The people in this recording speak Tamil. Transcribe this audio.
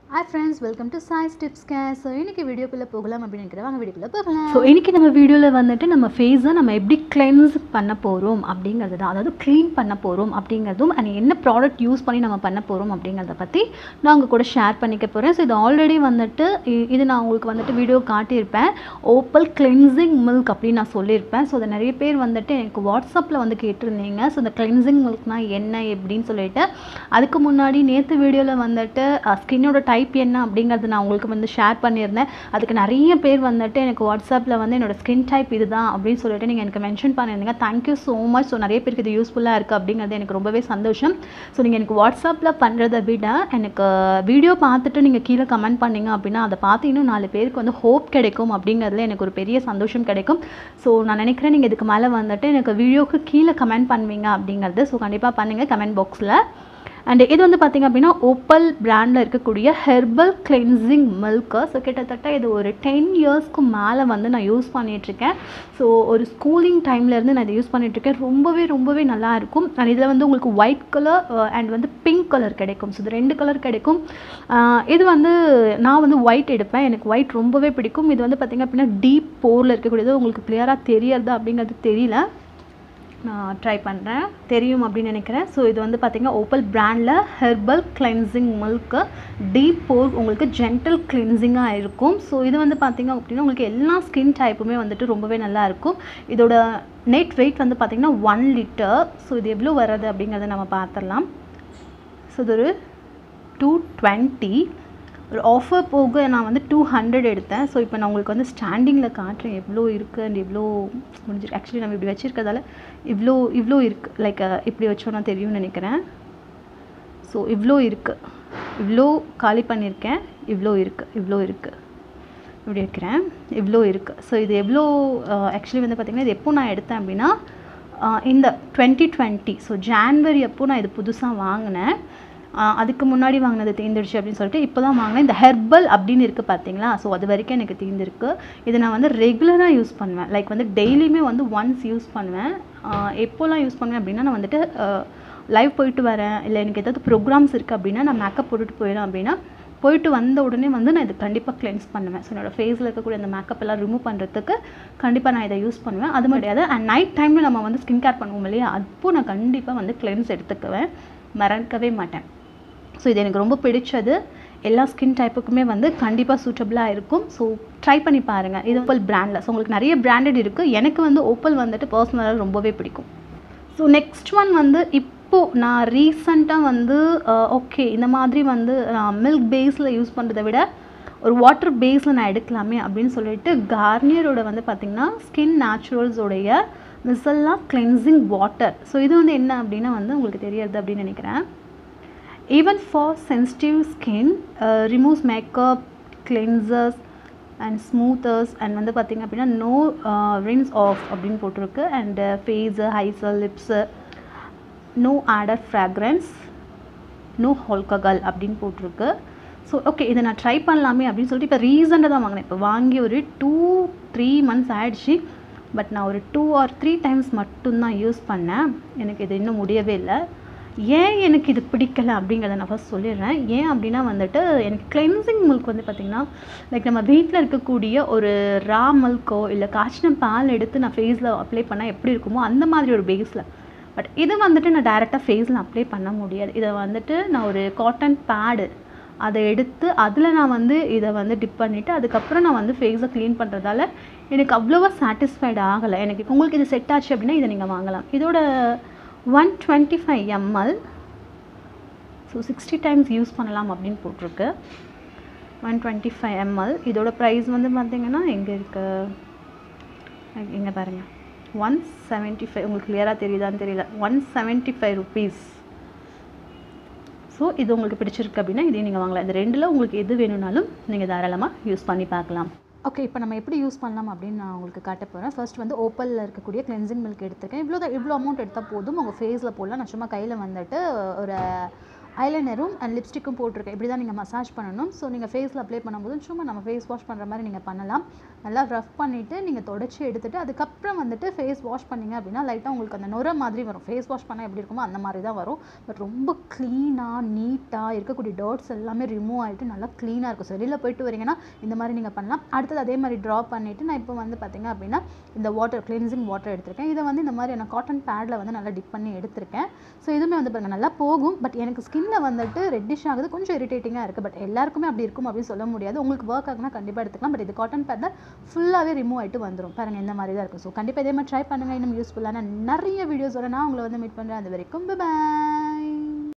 hi friends welcome to choice tips care so இன்றைக்கி வீடியோக்குள்ளே போகலாம் அப்படின்னு நினைக்கிறேன் வாங்க வீடியோக்குள்ளே போகலாம் ஸோ இன்றைக்கி நம்ம வீடியோவில் வந்துட்டு நம்ம ஃபேஸை நம்ம எப்படி கிளென்ஸ் பண்ண போகிறோம் அப்படிங்கிறது தான் அதாவது க்ளீன் பண்ண போகிறோம் அப்படிங்கிறதும் அண்ட் என்ன ப்ராடக்ட் யூஸ் பண்ணி நம்ம பண்ண போகிறோம் அப்படிங்கிறத பற்றி நான் உங்கள் கூட ஷேர் பண்ணிக்க போகிறேன் ஸோ இது ஆல்ரெடி வந்துட்டு இ- இது நான் உங்களுக்கு வந்துட்டு வீடியோ காட்டியிருப்பேன் ஓப்பல் கிளென்சிங் மில்க் அப்படின்னு நான் சொல்லியிருப்பேன் ஸோ அதை நிறைய பேர் வந்துட்டு எனக்கு வாட்ஸ்அப்பில் வந்து கேட்டிருந்தீங்க ஸோ இந்த கிளென்சிங் மில்க்னா என்ன எப்படின்னு சொல்லிட்டு அதுக்கு முன்னாடி நேற்று வீடியோவில் வந்துட்டு ஸ்கின்னோட டைப் என்ன அப்படிங்கிறது நான் உங்களுக்கு வந்து ஷேர் பண்ணியிருந்தேன் அதுக்கு நிறைய பேர் வந்துட்டு எனக்கு வாட்ஸ்அப்பில் வந்து என்னோட ஸ்கின் டைப் இதுதான் அப்படின்னு சொல்லிட்டு நீங்கள் எனக்கு மென்ஷன் பண்ணியிருந்தீங்க தேங்க்யூ ஸோ மச் ஸோ நிறைய பேருக்கு இது யூஸ்ஃபுல்லாக இருக்குது அப்படிங்கிறது எனக்கு ரொம்பவே சந்தோஷம் ஸோ நீங்கள் எனக்கு வாட்ஸ்அப்பில் பண்ணுறதை விட எனக்கு வீடியோ பார்த்துட்டு நீங்கள் கீழே கமெண்ட் பண்ணீங்க அப்படின்னா அதை பார்த்து இன்னும் நாலு பேருக்கு வந்து ஹோப் கிடைக்கும் அப்படிங்கிறதுல எனக்கு ஒரு பெரிய சந்தோஷம் கிடைக்கும் ஸோ நான் நினைக்கிறேன் நீங்கள் இதுக்கு மேலே வந்துட்டு எனக்கு வீடியோக்கு கீழே கமெண்ட் பண்ணுவீங்க அப்படிங்கிறது ஸோ கண்டிப்பாக பண்ணுங்கள் கமெண்ட் பாக்ஸில் அண்ட் இது வந்து பார்த்திங்க அப்படின்னா ஓப்பல் பிராண்டில் இருக்கக்கூடிய ஹெர்பல் கிளென்சிங் மில்க்கு ஸோ கிட்டத்தட்ட இது ஒரு டென் இயர்ஸ்க்கு மேலே வந்து நான் யூஸ் பண்ணிகிட்ருக்கேன் ஸோ ஒரு ஸ்கூலிங் டைம்லேருந்து நான் இதை யூஸ் பண்ணிகிட்ருக்கேன் ரொம்பவே ரொம்பவே நல்லா இருக்கும் அண்ட் இதில் வந்து உங்களுக்கு ஒயிட் கலர் அண்ட் வந்து பிங்க் கலர் கிடைக்கும் ஸோ இது ரெண்டு கலர் கிடைக்கும் அஹ் இது வந்து நான் வந்து ஒயிட் எடுப்பேன் எனக்கு ஒயிட் ரொம்பவே பிடிக்கும் இது வந்து பார்த்திங்க அப்படின்னா டீப் போரில் இருக்கக்கூடியது உங்களுக்கு கிளியராக தெரியறது அப்படிங்கிறது தெரியல நான் ட்ரை பண்ணுறேன் தெரியும் அப்படின்னு நினைக்கிறேன் ஸோ இது வந்து பார்த்திங்கன்னா ஓப்பல் பிராண்டில் herbal cleansing milk deep pore உங்களுக்கு ஜென்டல் கிளென்சிங்காக இருக்கும் ஸோ இது வந்து பார்த்திங்க அப்படின்னா உங்களுக்கு எல்லா ஸ்கின் டைப்புமே வந்துட்டு ரொம்பவே நல்லா இருக்கும் இதோட நெட் வெயிட் வந்து பார்த்திங்கன்னா ஒன் லிட்டர் ஸோ இது எவ்வளோ வர்றது அப்படிங்கிறத நம்ம பார்த்துடலாம் ஸோ இது ஒரு டூ டுவெண்ட்டி ஒரு ஆஃபர் போக நான் வந்து டூ ஹண்ட்ரட் எடுத்தேன் ஸோ இப்போ நான் உங்களுக்கு வந்து ஸ்டாண்டிங்கில் காட்டுறேன் எவ்வளோ இருக்குது அண்ட் எவ்வளோ முடிஞ்சிருக்கு ஆக்சுவலி நம்ம இப்படி வச்சிருக்கதால இவ்வளோ இவ்வளோ இருக்குது லைக் இப்படி வச்சோன்னா தெரியும்னு நினைக்கிறேன் ஸோ இவ்வளோ இருக்குது இவ்வளோ காலி பண்ணியிருக்கேன் இவ்வளோ இருக்குது இவ்வளோ இருக்குது இப்படி வைக்கிறேன் இவ்வளோ இருக்குது ஸோ இது எவ்வளோ ஆக்சுவலி வந்து பார்த்திங்கன்னா இது எப்போ நான் எடுத்தேன் அப்படின்னா அஹ், இந்த டுவெண்ட்டி டுவெண்ட்டி ஸோ ஜான்வரி அப்போ நான் இது புதுசாக வாங்கினேன் அஹ், அதுக்கு முன்னாடி வாங்கினது தீர்ந்துடுச்சு அப்படின்னு சொல்லிட்டு இப்போ தான் வாங்கினேன் இந்த ஹெர்பல் அப்படின்னு இருக்குது பார்த்தீங்களா ஸோ அது வரைக்கும் எனக்கு தீர்ந்துருக்கு இதை நான் வந்து ரெகுலராக யூஸ் பண்ணுவேன் லைக் வந்து டெய்லியுமே வந்து ஒன்ஸ் யூஸ் பண்ணுவேன் அஹ், எப்போல்லாம் யூஸ் பண்ணுவேன் அப்படின்னா நான் வந்துட்டு லைவ் போயிட்டு வரேன் இல்லை எனக்கு ஏதாவது ப்ரோக்ராம்ஸ் இருக்குது அப்படின்னா நான் மேக்கப் போட்டுட்டு போயிடும் அப்படின்னா போயிட்டு வந்த உடனே வந்து நான் இது கண்டிப்பாக கிளென்ஸ் பண்ணுவேன் ஸோ என்னோட ஃபேஸில் இருக்கக்கூடிய அந்த மேக்கப் எல்லாம் ரிமூவ் பண்ணுறதுக்கு கண்டிப்பாக நான் இதை யூஸ் பண்ணுவேன் அது மட்டும் கிடையாது அண்ட் நைட் டைமில் நம்ம வந்து ஸ்கின் கேர் பண்ணுவோம் இல்லையா அப்போ நான் கண்டிப்பாக வந்து கிளென்ஸ் எடுத்துக்குவேன் மறக்கவே மாட்டேன் ஸோ இது எனக்கு ரொம்ப பிடிச்சது எல்லா ஸ்கின் டைப்புக்குமே வந்து கண்டிப்பாக சூட்டபுளாக இருக்கும் ஸோ ட்ரை பண்ணி பாருங்கள் இது ஓப்பல் பிராண்டில் ஸோ உங்களுக்கு நிறைய பிராண்டட் இருக்குது எனக்கு வந்து ஓப்பல் வந்துட்டு பர்சனலாக ரொம்பவே பிடிக்கும் ஸோ நெக்ஸ்ட் ஒன் வந்து இப்போது நான் ரீசண்டாக வந்து ஓகே இந்த மாதிரி வந்து மில்க் பேஸில் யூஸ் பண்ணுறதை விட ஒரு வாட்டர் பேஸில் நான் எடுக்கலாமே அப்படின்னு சொல்லிட்டு கார்னியரோட வந்து பார்த்திங்கன்னா ஸ்கின் நேச்சுரல்ஸோடைய மிசல்லா கிளென்சிங் வாட்டர் ஸோ இது வந்து என்ன அப்படின்னா வந்து உங்களுக்கு தெரியறது அப்படின்னு நினைக்கிறேன் even for sensitive skin removes makeup cleansers and smoothers and வந்து பார்த்திங்க அப்படின்னா நோ ரின்ஸ் ஆஃப் அப்படின்னு போட்டிருக்கு and face eyes lips no added fragrance no alcohol அப்படின்னு போட்டிருக்கு ஸோ ஓகே இதை நான் ட்ரை பண்ணலாமே அப்படின்னு சொல்லிட்டு இப்போ ரீசெண்டாக தான் வாங்கினேன் இப்போ வாங்கி ஒரு டூ த்ரீ மந்த்ஸ் ஆயிடுச்சு பட் நான் ஒரு டூ ஆர் த்ரீ டைம்ஸ் மட்டும்தான் யூஸ் பண்ணேன் எனக்கு இது இன்னும் முடியவே இல்லை ஏன் எனக்கு இது பிடிக்கல அப்படிங்கிறத நான் ஃபஸ்ட் சொல்லிடுறேன் ஏன் அப்படின்னா வந்துட்டு எனக்கு கிளென்சிங் மில்க் வந்து பார்த்திங்கன்னா லைக் நம்ம வீட்டில் இருக்கக்கூடிய ஒரு ரா மில்க்கோ இல்லை காய்ச்சின பால் எடுத்து நான் ஃபேஸில் அப்ளை பண்ணால் எப்படி இருக்குமோ அந்த மாதிரி ஒரு பேஸில் பட் இது வந்துட்டு நான் டேரெக்டாக ஃபேஸில் அப்ளை பண்ண முடியாது இதை வந்துட்டு நான் ஒரு காட்டன் பேடு அதை எடுத்து அதில் நான் வந்து இதை வந்து டிப் பண்ணிவிட்டு அதுக்கப்புறம் நான் வந்து ஃபேஸை க்ளீன் பண்ணுறதால எனக்கு அவ்வளோவா சாட்டிஸ்ஃபைடு ஆகலை எனக்கு இப்போ உங்களுக்கு இது செட் ஆச்சு அப்படின்னா இதை நீங்கள் வாங்கலாம் இதோட one twenty five ml so sixty times use பண்ணலாம் அப்படின்னு போட்டிருக்கு ஒன் டுவெண்ட்டி ஃபைவ் எம்எல் இதோட ப்ரைஸ் வந்து பார்த்தீங்கன்னா எங்கே இருக்கு இங்கே பாருங்கள் ஒன் செவன்ட்டி ஃபைவ் உங்களுக்கு கிளியராக தெரியுதான்னு தெரியல one seventy five rupees so இது உங்களுக்கு பிடிச்சிருக்கு அப்படின்னா இதையும் நீங்கள் வாங்கலாம் இந்த ரெண்டில் உங்களுக்கு எது வேணும்னாலும் நீங்கள் தாராளமாக யூஸ் பண்ணி பார்க்கலாம் ஓகே இப்போ நம்ம எப்படி யூஸ் பண்ணலாம் அப்படின்னு நான் உங்களுக்கு காட்ட போகிறேன் ஃபர்ஸ்ட் வந்து ஓப்பலில் இருக்கக்கூடிய கிளென்சிங் மில்க் எடுத்திருக்கேன் இவ்வளோ தான் இவ்வளோ அமௌண்ட் எடுத்தால் போதும் உங்கள் ஃபேஸில் போடலாம் நான் சும்மா கையில் வந்துட்டு ஒரு ஐலைனரும் அண்ட் லிப்ஸ்டிக்கும் போட்டிருக்கேன் இப்படி தான் நீங்கள் மசாஜ் பண்ணணும் ஸோ நீங்கள் ஃபேஸில் அப்ளை பண்ணும்போது சும்மா நம்ம ஃபேஸ் வாஷ் பண்ணுற மாதிரி நீங்கள் பண்ணலாம் நல்லா ரஃப் பண்ணிவிட்டு நீங்கள் தொடச்சி எடுத்துட்டு அதுக்கப்புறம் வந்துட்டு ஃபேஸ் வாஷ் பண்ணீங்க அப்படின்னா லைட்டாக உங்களுக்கு அந்த நுர மாதிரி வரும் ஃபேஸ் வாஷ் பண்ணால் எப்படி இருக்குமோ அந்த மாதிரி தான் வரும் பட் ரொம்ப க்ளீனாக நீட்டாக இருக்கக்கூடிய டர்ட்ஸ் எல்லாமே ரிமூவ் ஆகிட்டு நல்லா க்ளீனாக இருக்கும் ஸோ வெளியில் போயிட்டு வரீங்கன்னா இந்த மாதிரி நீங்கள் பண்ணலாம் அடுத்தது அதே மாதிரி ட்ரா பண்ணிவிட்டு நான் இப்போ வந்து பார்த்தீங்க அப்படின்னா இந்த வாட்டர் கிளென்சிங் வாட்டர் எடுத்திருக்கேன் இதை வந்து இந்த மாதிரி நான் காட்டன் பேடில் வந்து நல்லா டிப் பண்ணி எடுத்திருக்கேன் ஸோ இதுவுமே வந்து பாருங்கள் நல்லா போகும் பட் எனக்கு ஸ்கின்ல வந்துட்டு ரெட்டிஷ் ஆகுது கொஞ்சம் இரிட்டேட்டிங்காக இருக்குது பட் எல்லாருக்குமே அப்படி இருக்கும் அப்படின்னு சொல்ல முடியாது உங்களுக்கு ஒர்க் ஆகுனா கண்டிப்பாக எடுத்துக்கலாம் பட் இது காட்டன் பேடில் ஃபுல்லாகவே ரிமூவ் ஆகிட்டு வந்துடும் பாருங்கள் இந்த மாதிரி தான் இருக்கும் ஸோ கண்டிப்பாக இதே மாதிரி ட்ரை பண்ணுங்கள் இன்னும் யூஸ்ஃபுல்லான நிறைய வீடியோஸோட நான் உங்களை வந்து மீட் பண்ணுறேன் அது வரைக்கும் பாய்